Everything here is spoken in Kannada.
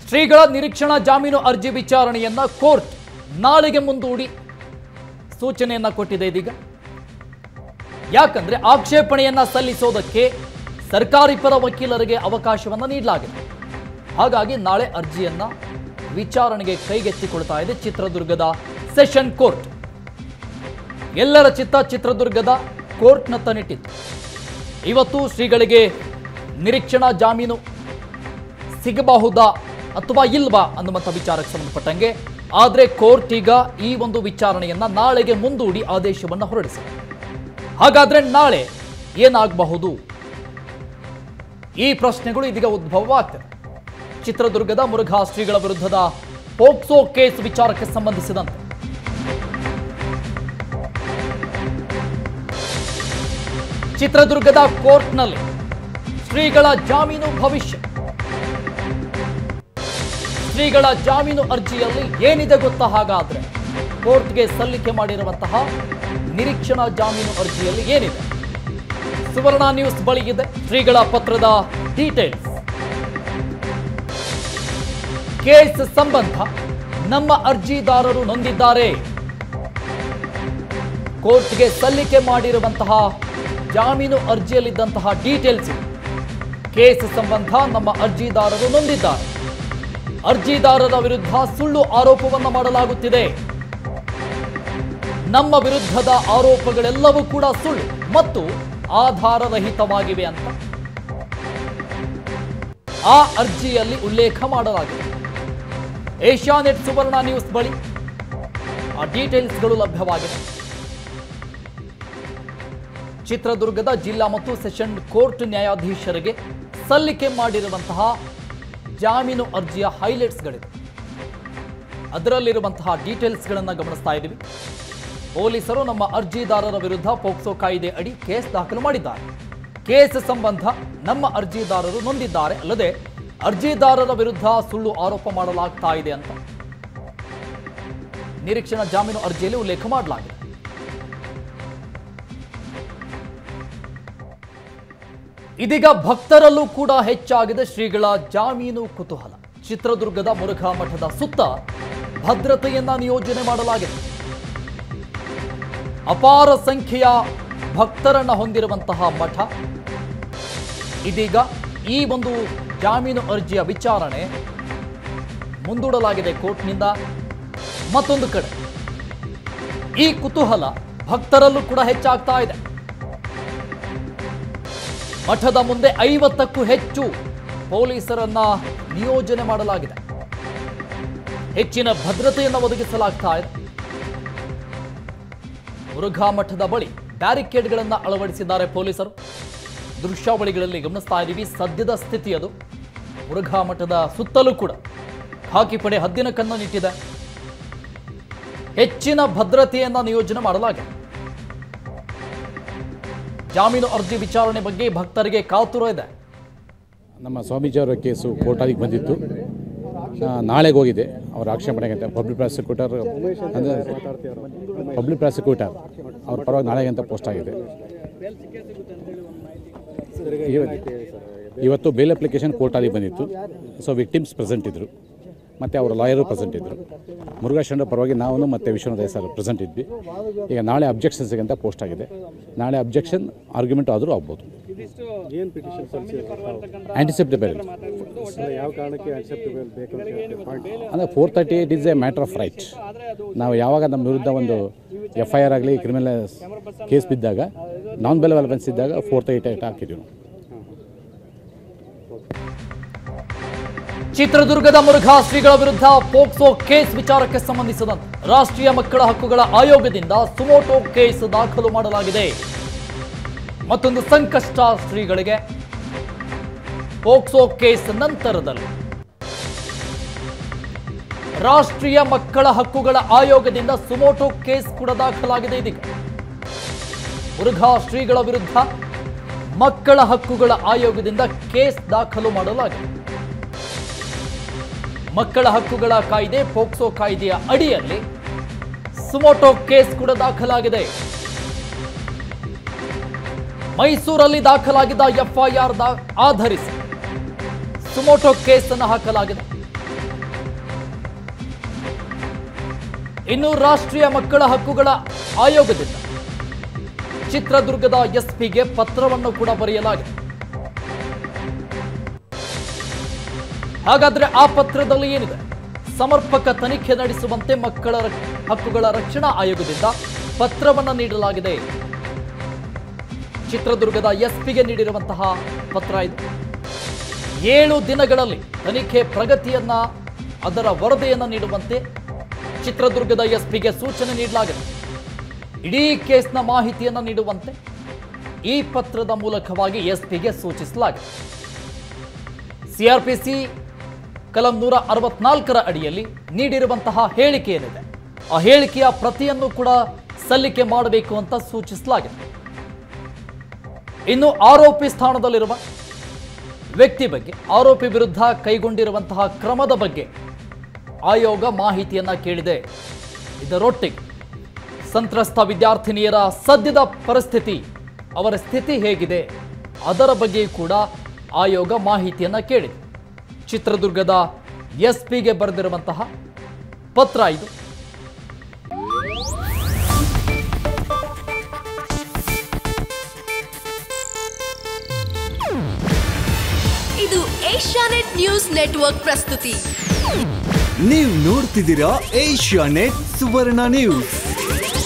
ಶ್ರೀಗಳ ನಿರೀಕ್ಷಣಾ ಜಾಮೀನು ಅರ್ಜಿ ವಿಚಾರಣೆಯನ್ನ ಕೋರ್ಟ್ ನಾಳೆಗೆ ಮುಂದೂಡಿ ಸೂಚನೆಯನ್ನ ಕೊಟ್ಟಿದೆ ಇದೀಗ ಯಾಕಂದ್ರೆ ಆಕ್ಷೇಪಣೆಯನ್ನ ಸಲ್ಲಿಸೋದಕ್ಕೆ ಸರ್ಕಾರಿ ಪರ ವಕೀಲರಿಗೆ ಅವಕಾಶವನ್ನ ನೀಡಲಾಗಿದೆ ಹಾಗಾಗಿ ನಾಳೆ ಅರ್ಜಿಯನ್ನ ವಿಚಾರಣೆಗೆ ಕೈಗೆತ್ತಿಕೊಳ್ತಾ ಇದೆ ಚಿತ್ರದುರ್ಗದ ಸೆಷನ್ ಕೋರ್ಟ್ ಎಲ್ಲರ ಚಿತ್ತ ಚಿತ್ರದುರ್ಗದ ಕೋರ್ಟ್ನತ್ತ ನಿಟ್ಟಿತ್ತು ಇವತ್ತು ಶ್ರೀಗಳಿಗೆ ನಿರೀಕ್ಷಣಾ ಜಾಮೀನು ಸಿಗಬಹುದಾ ಅಥವಾ ಇಲ್ವಾ ಅನ್ನುವಂಥ ವಿಚಾರಕ್ಕೆ ಸಂಬಂಧಪಟ್ಟಂಗೆ ಆದರೆ ಕೋರ್ಟ್ ಈಗ ಈ ಒಂದು ವಿಚಾರಣೆಯನ್ನ ನಾಳೆಗೆ ಮುಂದೂಡಿ ಆದೇಶವನ್ನು ಹೊರಡಿಸಿದೆ ಹಾಗಾದ್ರೆ ನಾಳೆ ಏನಾಗಬಹುದು ಈ ಪ್ರಶ್ನೆಗಳು ಇದೀಗ ಉದ್ಭವವಾಗ್ತದೆ ಚಿತ್ರದುರ್ಗದ ಮುರುಘಾ ಶ್ರೀಗಳ ವಿರುದ್ಧದ ಪೋಕ್ಸೋ ಕೇಸ್ ವಿಚಾರಕ್ಕೆ ಸಂಬಂಧಿಸಿದಂತೆ ಚಿತ್ರದುರ್ಗದ ಕೋರ್ಟ್ನಲ್ಲಿ ಶ್ರೀಗಳ ಜಾಮೀನು ಭವಿಷ್ಯ ಶ್ರೀಗಳ ಜಾಮೀನು ಅರ್ಜಿಯಲ್ಲಿ ಏನಿದೆ ಗೊತ್ತಾ ಹಾಗಾದ್ರೆ ಕೋರ್ಟ್ಗೆ ಸಲ್ಲಿಕೆ ಮಾಡಿರುವಂತಹ ನಿರೀಕ್ಷಣಾ ಜಾಮೀನು ಅರ್ಜಿಯಲ್ಲಿ ಏನಿದೆ ಸುವರ್ಣ ನ್ಯೂಸ್ ಬಳಿ ಇದೆ ಶ್ರೀಗಳ ಪತ್ರದ ಡೀಟೇಲ್ಸ್ ಕೇಸ್ ಸಂಬಂಧ ನಮ್ಮ ಅರ್ಜಿದಾರರು ನೊಂದಿದ್ದಾರೆ ಕೋರ್ಟ್ಗೆ ಸಲ್ಲಿಕೆ ಮಾಡಿರುವಂತಹ ಜಾಮೀನು ಅರ್ಜಿಯಲ್ಲಿದ್ದಂತಹ ಡೀಟೇಲ್ಸ್ ಇದೆ. ಕೇಸ್ ಸಂಬಂಧ ನಮ್ಮ ಅರ್ಜಿದಾರರು ನೊಂದಿದ್ದಾರೆ ಅರ್ಜಿದಾರರ ವಿರುದ್ಧ ಸುಳ್ಳು ಆರೋಪವನ್ನು ಮಾಡಲಾಗುತ್ತಿದೆ ನಮ್ಮ ವಿರುದ್ಧದ ಆರೋಪಗಳೆಲ್ಲವೂ ಕೂಡ ಸುಳ್ಳು ಮತ್ತು ಆಧಾರರಹಿತವಾಗಿವೆ ಅಂತ ಆ ಅರ್ಜಿಯಲ್ಲಿ ಉಲ್ಲೇಖ ಮಾಡಲಾಗಿದೆ ಏಷ್ಯಾನೆಟ್ ಸುವರ್ಣ ನ್ಯೂಸ್ ಬಳಿ ಆ ಡೀಟೇಲ್ಸ್ಗಳು ಲಭ್ಯವಾಗಿದೆ ಚಿತ್ರದುರ್ಗದ ಜಿಲ್ಲಾ ಮತ್ತು ಸೆಷನ್ ಕೋರ್ಟ್ ನ್ಯಾಯಾಧೀಶರಿಗೆ ಸಲ್ಲಿಕೆ ಮಾಡಿರುವಂತಹ ಜಾಮೀನು ಅರ್ಜಿಯ ಹೈಲೈಟ್ಸ್ಗಳಿದೆ ಅದರಲ್ಲಿರುವಂತಹ ಡೀಟೇಲ್ಸ್ಗಳನ್ನು ಗಮನಿಸ್ತಾ ಇದ್ದೀವಿ ಪೊಲೀಸರು ನಮ್ಮ ಅರ್ಜಿದಾರರ ವಿರುದ್ಧ ಪೋಕ್ಸೋ ಕಾಯ್ದೆ ಅಡಿ ಕೇಸ್ ದಾಖಲು ಮಾಡಿದ್ದಾರೆ ಕೇಸ್ ಸಂಬಂಧ ನಮ್ಮ ಅರ್ಜಿದಾರರು ನೊಂದಿದ್ದಾರೆ ಅಲ್ಲದೆ ಅರ್ಜಿದಾರರ ವಿರುದ್ಧ ಸುಳ್ಳು ಆರೋಪ ಮಾಡಲಾಗ್ತಾ ಇದೆ ಅಂತ ನಿರೀಕ್ಷಣಾ ಜಾಮೀನು ಅರ್ಜಿಯಲ್ಲಿ ಉಲ್ಲೇಖ ಮಾಡಲಾಗಿದೆ ಇದೀಗ ಭಕ್ತರಲ್ಲೂ ಕೂಡ ಹೆಚ್ಚಾಗಿದೆ ಶ್ರೀಗಳ ಜಾಮೀನು ಕುತೂಹಲ ಚಿತ್ರದುರ್ಗದ ಮುರುಘಾ ಮಠದ ಸುತ್ತ ಭದ್ರತೆಯನ್ನ ನಿಯೋಜನೆ ಮಾಡಲಾಗಿದೆ ಅಪಾರ ಸಂಖ್ಯೆಯ ಭಕ್ತರನ್ನ ಹೊಂದಿರುವಂತಹ ಮಠ ಇದೀಗ ಈ ಒಂದು ಜಾಮೀನು ಅರ್ಜಿಯ ವಿಚಾರಣೆ ಮುಂದೂಡಲಾಗಿದೆ ಕೋರ್ಟ್ನಿಂದ ಮತ್ತೊಂದು ಕಡೆ ಈ ಕುತೂಹಲ ಭಕ್ತರಲ್ಲೂ ಕೂಡ ಹೆಚ್ಚಾಗ್ತಾ ಇದೆ ಮಠದ ಮುಂದೆ ಐವತ್ತಕ್ಕೂ ಹೆಚ್ಚು ಪೊಲೀಸರನ್ನ ನಿಯೋಜನೆ ಮಾಡಲಾಗಿದೆ ಹೆಚ್ಚಿನ ಭದ್ರತೆಯನ್ನು ಒದಗಿಸಲಾಗ್ತಾ ಇದೆ ಮುರುಘಾ ಮಠದ ಬಳಿ ಬ್ಯಾರಿಕೇಡ್ಗಳನ್ನು ಅಳವಡಿಸಿದ್ದಾರೆ ಪೊಲೀಸರು ದೃಶ್ಯಾವಳಿಗಳಲ್ಲಿ ಗಮನಿಸ್ತಾ ಇದ್ದೀವಿ ಸದ್ಯದ ಸ್ಥಿತಿ ಅದು ಮುರುಘಾ ಮಠದ ಸುತ್ತಲೂ ಕೂಡ ಖಾಕಿ ಪಡೆ ಹದ್ದಿನ ಕಣ್ಣನ್ನಿಟ್ಟಿದೆ ಹೆಚ್ಚಿನ ಭದ್ರತೆಯನ್ನ ನಿಯೋಜನೆ ಮಾಡಲಾಗಿದೆ ಜಾಮೀನು ಅರ್ಜಿ ವಿಚಾರಣೆ ಬಗ್ಗೆ ಭಕ್ತರಿಗೆ ಕಾತುರ ಇದೆ ನಮ್ಮ ಸ್ವಾಮೀಜಿಯವರ ಕೇಸು ಕೋರ್ಟಾಲಿಗೆ ಬಂದಿತ್ತು ಆ, ನಾಳೆಗೆ ಹೋಗಿದೆ ಅವರ ಆಕ್ಷೇಪಣೆಗೆ ಅಂತ ಪಬ್ಲಿಕ್ ಪ್ರಾಸಿಕ್ಯೂಟರ್ ಅಂದರೆ ಪಬ್ಲಿಕ್ ಪ್ರಾಸಿಕ್ಯೂಟರ್ ಅವ್ರ ಪರವಾಗಿ ನಾಳೆಗೆ ಅಂತ ಪೋಸ್ಟ್ ಆಗಿದೆ ಇವತ್ತು- ಇವತ್ತು ಬೇಲ್ ಅಪ್ಲಿಕೇಶನ್ ಕೋರ್ಟಾಲಿಗೆ ಬಂದಿತ್ತು ಸೊ ವಿಕ್ಟಿಮ್ಸ್ ಪ್ರೆಸೆಂಟ್ ಇದ್ದರು ಮತ್ತು ಅವರ ಲಾಯರು ಪ್ರೆಸೆಂಟ್ ಇದ್ದರು ಮುರುಘಾಶಂಡ ಪರವಾಗಿ ನಾವು ಮತ್ತು ವಿಶ್ವನಾಥ ಸರ್ ಪ್ರೆಸೆಂಟ್ ಇದ್ವಿ ಈಗ ನಾಳೆ ಅಬ್ಜೆಕ್ಷನ್ಸ್ಗೆ ಅಂತ ಪೋಸ್ಟ್ ಆಗಿದೆ ನಾಳೆ ಅಬ್ಜೆಕ್ಷನ್ ಆರ್ಗ್ಯುಮೆಂಟ್ ಆದರೂ ಆಗ್ಬೋದು ಏನು ಪಿಟಿಷನ್ ಸಲ್ಲಿಸಿದ್ರೆ ಆ್ಯಂಟಿಸಿಪ್ಟಬಲ್ ಯಾವ ಕಾರಣಕ್ಕೆ ಅಕ್ಸೆಪ್ಟಬಲ್ ಬೇಕು ಅಂತ ಹೇಳ್ತೀವಿ ಪಾಯಿಂಟ್ ಅಂದರೆ four thirty eight is a matter of right ನಾವು ಯಾವಾಗ ನಮ್ಮ ವಿರುದ್ಧ ಒಂದು ಎಫ್ ಐ ಆರ್ ಆಗಲಿ ಕ್ರಿಮಿನಲ್ ಕೇಸ್ ಬಿದ್ದಾಗ ನಾನ್ ಬೆಲೆಬಲ್ ಅಫೆನ್ಸ್ ಇದ್ದಾಗ ಫೋರ್ ತರ್ಟಿ ಏಟ್ ಹಾಕಿದ್ದೀವಿ ನಾವು ಚಿತ್ರದುರ್ಗದ ಮುರುಘಾ ಶ್ರೀಗಳ ವಿರುದ್ಧ ಪೋಕ್ಸೋ ಕೇಸ್ ವಿಚಾರಕ್ಕೆ ಸಂಬಂಧಿಸಿದಂತೆ ರಾಷ್ಟ್ರೀಯ ಮಕ್ಕಳ ಹಕ್ಕುಗಳ ಆಯೋಗದಿಂದ ಸುಮೋಟೋ ಕೇಸ್ ದಾಖಲು ಮಾಡಲಾಗಿದೆ ಮತ್ತೊಂದು ಸಂಕಷ್ಟ ಶ್ರೀಗಳಿಗೆ ಪೋಕ್ಸೋ ಕೇಸ್ ನಂತರದಲ್ಲಿ ರಾಷ್ಟ್ರೀಯ ಮಕ್ಕಳ ಹಕ್ಕುಗಳ ಆಯೋಗದಿಂದ ಸುಮೋಟೋ ಕೇಸ್ ಕೂಡ ದಾಖಲಾಗಿದೆ ಇದೀಗ ಮುರುಘಾ ಶ್ರೀಗಳ ವಿರುದ್ಧ ಮಕ್ಕಳ ಹಕ್ಕುಗಳ ಆಯೋಗದಿಂದ ಕೇಸ್ ದಾಖಲು ಮಾಡಲಾಗಿದೆ ಮಕ್ಕಳ ಹಕ್ಕುಗಳ ಕಾಯ್ದೆ ಪೋಕ್ಸೋ ಕಾಯ್ದೆಯ ಅಡಿಯಲ್ಲಿ ಸುಮೋಟೋ ಕೇಸ್ ಕೂಡ ದಾಖಲಾಗಿದೆ ಮೈಸೂರಲ್ಲಿ ದಾಖಲಾಗಿದ್ದ ಎಫ್ಐಆರ್ ಆಧರಿಸಿ ಸುಮೋಟೋ ಕೇಸ್ ಅನ್ನು ಹಾಕಲಾಗಿದೆ ಇನ್ನು ರಾಷ್ಟ್ರೀಯ ಮಕ್ಕಳ ಹಕ್ಕುಗಳ ಆಯೋಗದಿಂದ ಚಿತ್ರದುರ್ಗದ ಎಸ್ಪಿಗೆ ಪತ್ರವನ್ನು ಕೂಡ ಬರೆಯಲಾಗಿದೆ ಹಾಗಾದ್ರೆ ಆ ಪತ್ರದಲ್ಲಿ ಏನಿದೆ ಸಮರ್ಪಕ ತನಿಖೆ ನಡೆಸುವಂತೆ ಮಕ್ಕಳ ರಕ್- ಹಕ್ಕುಗಳ ರಕ್ಷಣಾ ಆಯೋಗದಿಂದ ಪತ್ರವನ್ನು ನೀಡಲಾಗಿದೆ ಚಿತ್ರದುರ್ಗದ ಎಸ್ಪಿಗೆ ನೀಡಿರುವಂತಹ ಪತ್ರ ಇದು ಏಳು ದಿನಗಳಲ್ಲಿ ತನಿಖೆ ಪ್ರಗತಿಯನ್ನ ಅದರ ವರದಿಯನ್ನು ನೀಡುವಂತೆ ಚಿತ್ರದುರ್ಗದ ಎಸ್ಪಿಗೆ ಸೂಚನೆ ನೀಡಲಾಗಿದೆ ಇಡೀ ಕೇಸ್ನ ಮಾಹಿತಿಯನ್ನು ನೀಡುವಂತೆ ಈ ಪತ್ರದ ಮೂಲಕವಾಗಿ ಎಸ್ಪಿಗೆ ಸೂಚಿಸಲಾಗಿದೆ ಸಿಆರ್ಪಿಸಿ ಕಲಂ ನೂರ ಅರವತ್ನಾಲ್ಕರ ಅಡಿಯಲ್ಲಿ ನೀಡಿರುವಂತಹ ಹೇಳಿಕೆ ಏನಿದೆ ಆ ಹೇಳಿಕೆಯ ಪ್ರತಿಯನ್ನು ಕೂಡ ಸಲ್ಲಿಕೆ ಮಾಡಬೇಕು ಅಂತ ಸೂಚಿಸಲಾಗಿದೆ ಇನ್ನು ಆರೋಪಿ ಸ್ಥಾನದಲ್ಲಿರುವ ವ್ಯಕ್ತಿ ಬಗ್ಗೆ ಆರೋಪಿ ವಿರುದ್ಧ ಕೈಗೊಂಡಿರುವಂತಹ ಕ್ರಮದ ಬಗ್ಗೆ ಆಯೋಗ ಮಾಹಿತಿಯನ್ನ ಕೇಳಿದೆ ಇದರೊಟ್ಟಿಗೆ ಸಂತ್ರಸ್ತ ವಿದ್ಯಾರ್ಥಿನಿಯರ ಸದ್ಯದ ಪರಿಸ್ಥಿತಿ ಅವರ ಸ್ಥಿತಿ ಹೇಗಿದೆ ಅದರ ಬಗ್ಗೆ ಕೂಡ ಆಯೋಗ ಮಾಹಿತಿಯನ್ನ ಕೇಳಿದೆ ಚಿತ್ರದುರ್ಗದ ಎಸ್ಪಿಗೆ ಬರೆದಿರುವಂತಹ ಪತ್ರ ಇದು ಇದು ಏಷ್ಯಾನೆಟ್ ನ್ಯೂಸ್ ನೆಟ್ವರ್ಕ್ ಪ್ರಸ್ತುತಿ ನೀವು ನೋಡ್ತಿದ್ದೀರಾ ಏಷ್ಯಾ ನೆಟ್ ಸುವರ್ಣ ನ್ಯೂಸ್